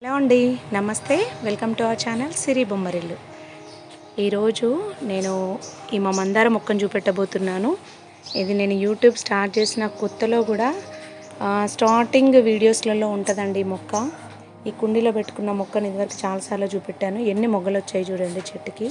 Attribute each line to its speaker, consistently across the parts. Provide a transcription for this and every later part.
Speaker 1: hello అండి నమస్తే welcome to our channel Siri Bommarillu ఈరోజు నేను ఈ మా మందార మొక్కను చూపెట్టబోతున్నాను ఇది నేను యూట్యూబ్ స్టార్ట్ చేసిన కొత్తలో కూడా ఆ, స్టార్టింగ్ వీడియోస్లలో ఉంటుందండి ఈ మొక్క ఈ కుండీలో పెట్టుకున్న మొక్కను ఇదివరకు చాలాసార్లు చూపెట్టాను ఎన్ని మొగ్గలు వచ్చాయి చూడండి చెట్టుకి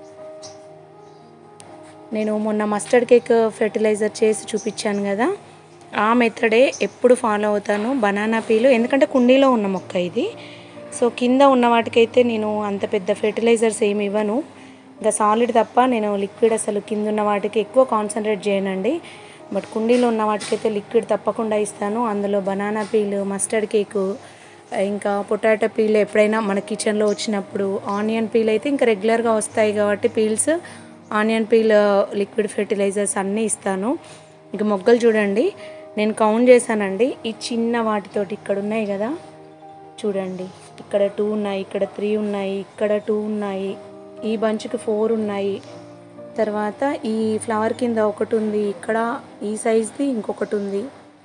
Speaker 1: నేను మొన్న మస్టర్డ్ కేక్ ఫెర్టిలైజర్ చేసి చూపించాను కదా ఆ మెథడే ఎప్పుడు ఫాలో అవుతాను బనానా పీలు ఎందుకంటే కుండీలో ఉన్న మొక్క ఇది సో కింద ఉన్న వాటికైతే నేను అంత పెద్ద ఫెర్టిలైజర్స్ ఏమి ఇవ్వను ఇంకా సాలిడ్ తప్ప నేను లిక్విడ్ అసలు కింద ఉన్న వాటికి ఎక్కువ కాన్సన్ట్రేట్ చేయనండి బట్ కుండీలో ఉన్న వాటికైతే లిక్విడ్ తప్పకుండా ఇస్తాను అందులో బనానా పీలు మస్టర్డ్ కేకు ఇంకా పొటాటో పీల్ ఎప్పుడైనా మన కిచెన్లో వచ్చినప్పుడు ఆనియన్ పీల్ అయితే ఇంకా రెగ్యులర్గా వస్తాయి కాబట్టి peels onion peel liquid fertilizers అన్నీ ఇస్తాను ఇక మొగ్గలు చూడండి నేను కౌంట్ చేశానండి ఈ చిన్న వాటితోటి ఇక్కడ ఉన్నాయి కదా చూడండి ఇక్కడ టూ ఉన్నాయి ఇక్కడ త్రీ ఉన్నాయి ఇక్కడ టూ ఉన్నాయి ఈ బంచ్కి ఫోర్ ఉన్నాయి తర్వాత ఈ ఫ్లవర్ కింద ఒకటి ఉంది ఇక్కడ ఈ సైజ్ది ఇంకొకటి ఉంది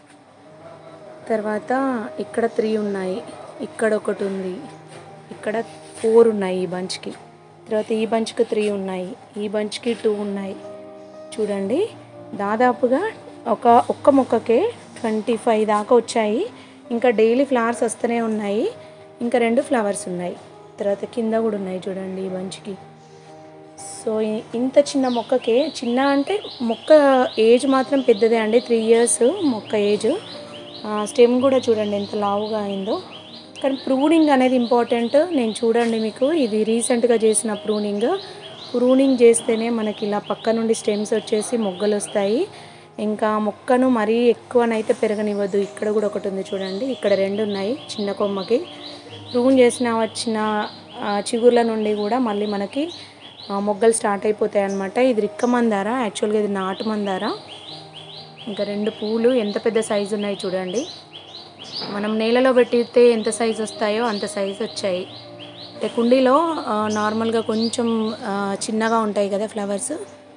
Speaker 1: తర్వాత ఇక్కడ త్రీ ఉన్నాయి ఇక్కడ ఒకటి ఉంది ఇక్కడ ఫోర్ ఉన్నాయి ఈ బంచ్కి తర్వాత ఈ బంచ్కి త్రీ ఉన్నాయి ఈ బంచ్కి టూ ఉన్నాయి చూడండి దాదాపుగా ఒక ఒక్క మొక్కకే ట్వంటీ ఫైవ్ దాకా వచ్చాయి ఇంకా డైలీ ఫ్లవర్స్ వస్తూనే ఉన్నాయి ఇంకా రెండు ఫ్లవర్స్ ఉన్నాయి తర్వాత కింద కూడా ఉన్నాయి చూడండి ఈ బంచ్కి సో ఇ- ఇంత చిన్న మొక్కకే చిన్న అంటే మొక్క ఏజ్ మాత్రం పెద్దదే అండి త్రీ ఇయర్స్ మొక్క ఏజ్ స్టెమ్ కూడా చూడండి ఎంత లావుగా అయిందో కానీ ప్రూనింగ్ అనేది ఇంపార్టెంట్ నేను చూడండి మీకు ఇది రీసెంట్గా చేసిన ప్రూనింగ్ ప్రూనింగ్ చేస్తేనే మనకి ఇలా పక్క నుండి స్టెమ్స్ వచ్చేసి మొగ్గలు వస్తాయి ఇంకా మొక్కను మరీ ఎక్కువనైతే పెరగనివ్వద్దు ఇక్కడ కూడా ఒకటి ఉంది చూడండి ఇక్కడ రెండు ఉన్నాయి చిన్న కొమ్మకి ప్రూన్ చేసిన వచ్చిన ఆ, చిగుర్ల నుండి కూడా మళ్ళీ మనకి ఆ, మొగ్గలు స్టార్ట్ అయిపోతాయి అన్నమాట ఇది రిక్క మందార యాక్చువల్గా ఇది నాటు మందార ఇంకా రెండు పూలు ఎంత పెద్ద సైజు ఉన్నాయి చూడండి మనం నేలలో పెట్టితే ఎంత సైజు వస్తాయో అంత సైజు వచ్చాయి అంటే కుండీలో ఆ, నార్మల్గా కొంచెం ఆ, చిన్నగా ఉంటాయి కదా ఫ్లవర్స్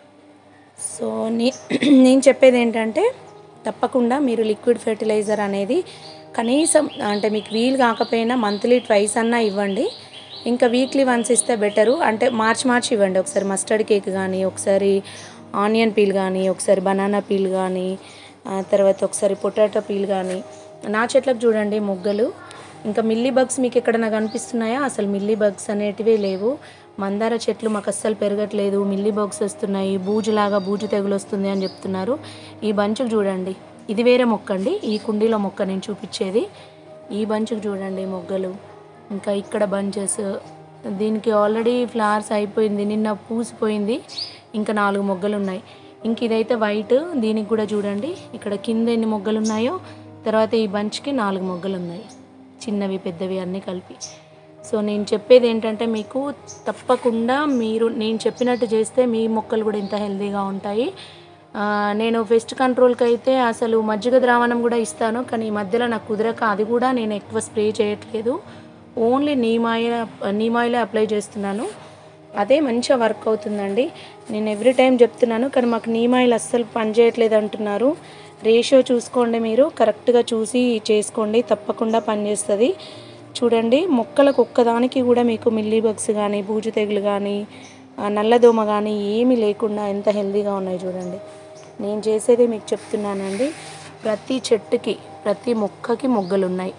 Speaker 1: సో నే నేను చెప్పేది ఏంటంటే తప్పకుండా మీరు లిక్విడ్ ఫెర్టిలైజర్ అనేది కనీసం అంటే మీకు వీలు కాకపోయినా మంత్లీ ట్వైస్ అన్నా ఇవ్వండి ఇంకా వీక్లీ వన్స్ ఇస్తే బెటరు అంటే మార్చి మార్చి ఇవ్వండి ఒకసారి మస్టర్డ్ కేక్ కానీ ఒకసారి ఆనియన్ పీల్ కానీ ఒకసారి బనానా పీల్ కానీ ఆ తర్వాత ఒకసారి పొటాటో పీల్ కానీ నా చెట్లకు చూడండి మొగ్గలు ఇంకా మిల్లీ బగ్స్ మీకు ఎక్కడైనా కనిపిస్తున్నాయా అసలు మిల్లీ బగ్స్ అనేటివే లేవు మందార చెట్లు మాకు అస్సలు పెరగట్లేదు మిల్లీ బగ్స్ వస్తున్నాయి బూజులాగా బూజు తెగులు వస్తుంది అని చెప్తున్నారు ఈ బంచుకు చూడండి ఇది వేరే మొక్క అండి ఈ కుండీలో మొక్క నేను చూపించేది ఈ బంచుకు చూడండి మొగ్గలు ఇంకా ఇక్కడ బంచెస్ దీనికి ఆల్రెడీ ఫ్లవర్స్ అయిపోయింది నిన్న పూసిపోయింది ఇంకా నాలుగు మొగ్గలు ఉన్నాయి ఇంక ఇదైతే వైట్ దీనికి కూడా చూడండి ఇక్కడ కింద ఎన్ని మొగ్గలు ఉన్నాయో తర్వాత ఈ బంచ్కి నాలుగు మొగ్గలు ఉన్నాయి చిన్నవి పెద్దవి అన్నీ కలిపి సో నేను చెప్పేది ఏంటంటే మీకు తప్పకుండా మీరు నేను చెప్పినట్టు చేస్తే మీ మొక్కలు కూడా ఇంత హెల్తీగా ఉంటాయి ఆ, నేను పెస్ట్ కంట్రోల్కి అయితే అసలు మజ్జిగ ద్రావణం కూడా ఇస్తాను కానీ ఈ మధ్యలో నాకు కుదరక అది కూడా నేను ఎక్కువ స్ప్రే చేయట్లేదు ఓన్లీ నీమ్ ఆయిల్ నీమ్ ఆయిలే అప్లై చేస్తున్నాను అదే మంచిగా వర్క్ అవుతుందండి నేను ఎవ్రీ టైం చెప్తున్నాను కానీ మాకు నీమ్ ఆయిల్ అస్సలు పనిచేయట్లేదు అంటున్నారు రేషియో చూసుకోండి మీరు కరెక్ట్గా చూసి చేసుకోండి తప్పకుండా పనిచేస్తుంది చూడండి మొక్కలకు ఒక్కదానికి కూడా మీకు మిల్లీ బగ్స్ కానీ బూజు తెగులు కానీ ఆ, నల్లదోమ కానీ ఏమీ లేకుండా ఎంత హెల్తీగా ఉన్నాయి చూడండి నేను చేసేది మీకు చెప్తున్నానండి ప్రతి చెట్టుకి ప్రతి మొక్కకి మొగ్గలు ఉన్నాయి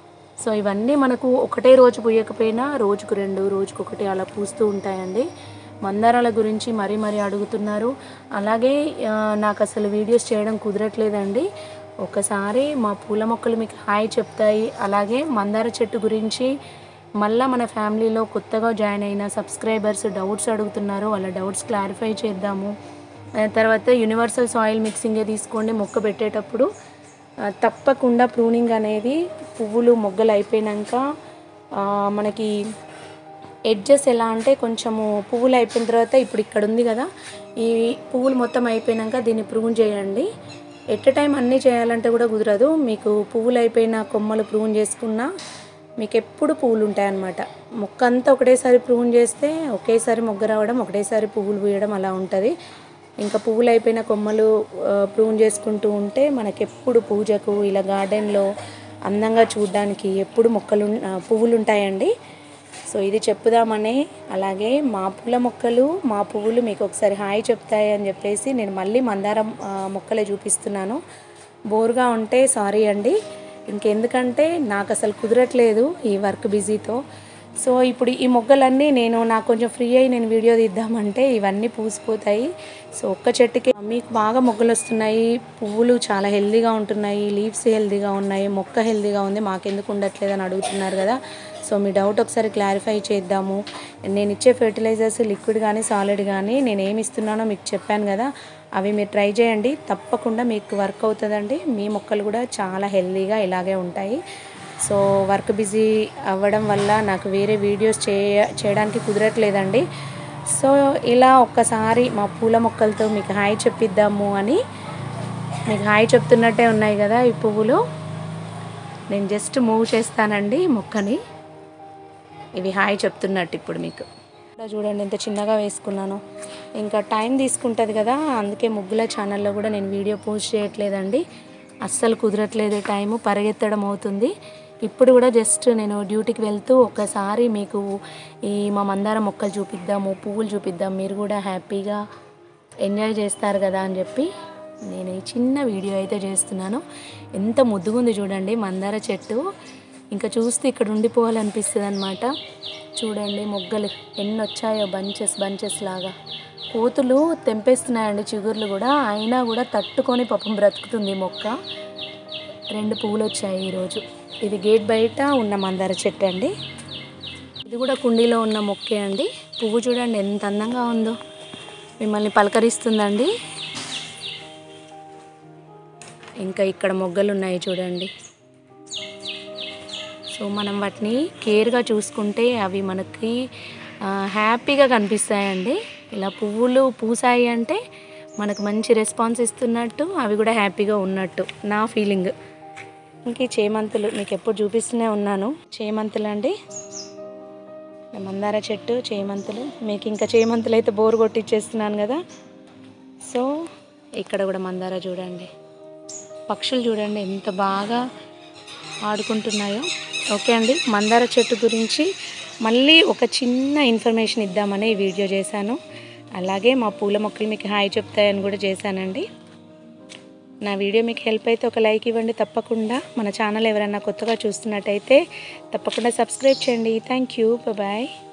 Speaker 1: సో ఇవన్నీ మనకు ఒకటే రోజు పూయకపోయినా రోజుకు రెండు రోజుకు ఒకటి అలా పూస్తూ ఉంటాయండి మందారాల గురించి మరీ మరీ అడుగుతున్నారు అలాగే ఆ, నాకు అసలు వీడియోస్ చేయడం కుదరట్లేదండి ఒకసారి మా పూల మొక్కలు మీకు హాయ్ చెప్తాయి అలాగే మందార చెట్టు గురించి మళ్ళీ మన ఫ్యామిలీలో కొత్తగా జాయిన్ అయిన సబ్స్క్రైబర్స్ డౌట్స్ అడుగుతున్నారు వాళ్ళ డౌట్స్ క్లారిఫై చేద్దాము ఆ తర్వాత యూనివర్సల్ సాయిల్ మిక్సింగే తీసుకోండి మొక్క పెట్టేటప్పుడు ఆ, తప్పకుండా ప్రూనింగ్ అనేది పువ్వులు మొగ్గలు అయిపోయినాక ఆ, మనకి ఎడ్జెస్ ఎలా అంటే కొంచెము పువ్వులు అయిపోయిన తర్వాత ఇప్పుడు ఇక్కడ ఉంది కదా ఈ పువ్వులు మొత్తం అయిపోయినాక దీన్ని ప్రూన్ చేయండి ఎట్ టైం అన్నీ చేయాలంటే కూడా కుదరదు మీకు పువ్వులు అయిపోయిన కొమ్మలు ప్రూన్ చేసుకున్నా మీకు ఎప్పుడు పువ్వులు ఉంటాయన్నమాట మొక్క అంతా ఒకటేసారి ప్రూన్ చేస్తే ఒకేసారి మొగ్గ రావడం ఒకటేసారి పువ్వులు పూయడం అలా ఉంటుంది ఇంకా పువ్వులు అయిపోయిన కొమ్మలు ఆ, ప్రూన్ చేసుకుంటూ ఉంటే మనకి ఎప్పుడు పూజకు ఇలా గార్డెన్లో అందంగా చూడడానికి ఎప్పుడు మొక్కలు ఉన్- ఆ, పువ్వులు ఉంటాయండి సో ఇది చెప్పుదామనే అలాగే మా పూల మొక్కలు మా పువ్వులు మీకు ఒకసారి హాయ్ చెప్తాయి అని చెప్పేసి నేను మళ్ళీ మందారం ఆ, మొక్కలే చూపిస్తున్నాను బోర్గా ఉంటే సారీ అండి ఇంకెందుకంటే నాకు అసలు కుదరట్లేదు ఈ వర్క్ బిజీతో సో ఇప్పుడు ఈ మొగ్గలన్నీ నేను నాకు కొంచెం ఫ్రీ అయ్యి నేను వీడియో తీద్దామంటే ఇవన్నీ పూసిపోతాయి సో ఒక్క చెట్టుకి మీకు బాగా మొగ్గలు వస్తున్నాయి పువ్వులు చాలా హెల్దీగా ఉంటున్నాయి లీవ్స్ హెల్దీగా ఉన్నాయి మొక్క హెల్దీగా ఉంది మాకెందుకు ఉండట్లేదు అని అడుగుతున్నారు కదా సో మీ డౌట్ ఒకసారి క్లారిఫై చేద్దాము నేను ఇచ్చే ఫెర్టిలైజర్స్ లిక్విడ్ కానీ సాలిడ్ కానీ నేను ఏమి ఇస్తున్నానో మీకు చెప్పాను కదా అవి మీరు ట్రై చేయండి తప్పకుండా మీకు వర్క్ అవుతుందండి మీ మొక్కలు కూడా చాలా హెల్దీగా ఇలాగే ఉంటాయి సో వర్క్ బిజీ అవ్వడం వల్ల నాకు వేరే వీడియోస్ చేయ చేయడానికి కుదరట్లేదండి సో ఇలా ఒక్కసారి మా పూల మొక్కలతో మీకు హాయ్ చెప్పిద్దాము అని మీకు హాయ్ చెప్తున్నట్టే ఉన్నాయి కదా ఈ పువ్వులు నేను జస్ట్ మూవ్ చేస్తానండి మొక్కని ఇవి హాయ్ చెప్తున్నట్టు ఇప్పుడు మీకు ఇక్కడ చూడండి ఎంత చిన్నగా వేసుకున్నాను ఇంకా టైం తీసుకుంటుంది కదా అందుకే ముగ్గుల ఛానల్లో కూడా నేను వీడియో పోస్ట్ చేయట్లేదండి అస్సలు కుదరట్లేదు టైము పరిగెత్తడం అవుతుంది ఇప్పుడు కూడా జస్ట్ నేను డ్యూటీకి వెళ్తూ ఒకసారి మీకు ఈ మా మందార మొక్కలు చూపిద్దాము పువ్వులు చూపిద్దాం మీరు కూడా హ్యాపీగా ఎంజాయ్ చేస్తారు కదా అని చెప్పి నేను ఈ చిన్న వీడియో అయితే చేస్తున్నాను ఎంత ముద్దుగుంది చూడండి మందార చెట్టు ఇంకా చూస్తే ఇక్కడ ఉండిపోవాలనిపిస్తుంది అనమాట చూడండి మొగ్గలు ఎన్ని వచ్చాయో బంచెస్ బంచెస్ లాగా కోతులు తెంపేస్తున్నాయండి చిగుర్లు కూడా అయినా కూడా తట్టుకొని పాపం బ్రతుకుతుంది ఈ మొక్క రెండు పువ్వులు వచ్చాయి ఈరోజు ఇది గేట్ బయట ఉన్న మందార చెట్టు అండి ఇది కూడా కుండీలో ఉన్న మొక్కే అండి పువ్వు చూడండి ఎంత అందంగా ఉందో మిమ్మల్ని పలకరిస్తుందండి ఇంకా ఇక్కడ మొగ్గలు ఉన్నాయి చూడండి సో మనం వాటిని కేర్గా చూసుకుంటే అవి మనకి ఆ, హ్యాపీగా కనిపిస్తాయండి ఇలా పువ్వులు పూసాయి అంటే మనకు మంచి రెస్పాన్స్ ఇస్తున్నట్టు అవి కూడా హ్యాపీగా ఉన్నట్టు నా ఫీలింగ్ ఇంక ఈ చేమంతులు మీకు ఎప్పుడు చూపిస్తూనే ఉన్నాను చేమంతులు అండి మందార చెట్టు చేమంతులు మీకు ఇంకా చేమంతులు అయితే బోరు కొట్టిచ్చేస్తున్నాను కదా సో ఇక్కడ కూడా మందార చూడండి పక్షులు చూడండి ఎంత బాగా ఆడుకుంటున్నాయో ఓకే అండి మందార చెట్టు గురించి మళ్ళీ ఒక చిన్న ఇన్ఫర్మేషన్ ఇద్దామని ఈ వీడియో చేశాను అలాగే మా పూల మొక్కలు మీకు హాయ్ చెప్తాయని కూడా చేశానండి నా వీడియో మీకు హెల్ప్ అయితే ఒక లైక్ ఇవ్వండి తప్పకుండా మన ఛానల్ ఎవరైనా కొత్తగా చూస్తున్నట్టయితే తప్పకుండా సబ్స్క్రైబ్ చేయండి థ్యాంక్ యూ బాయ్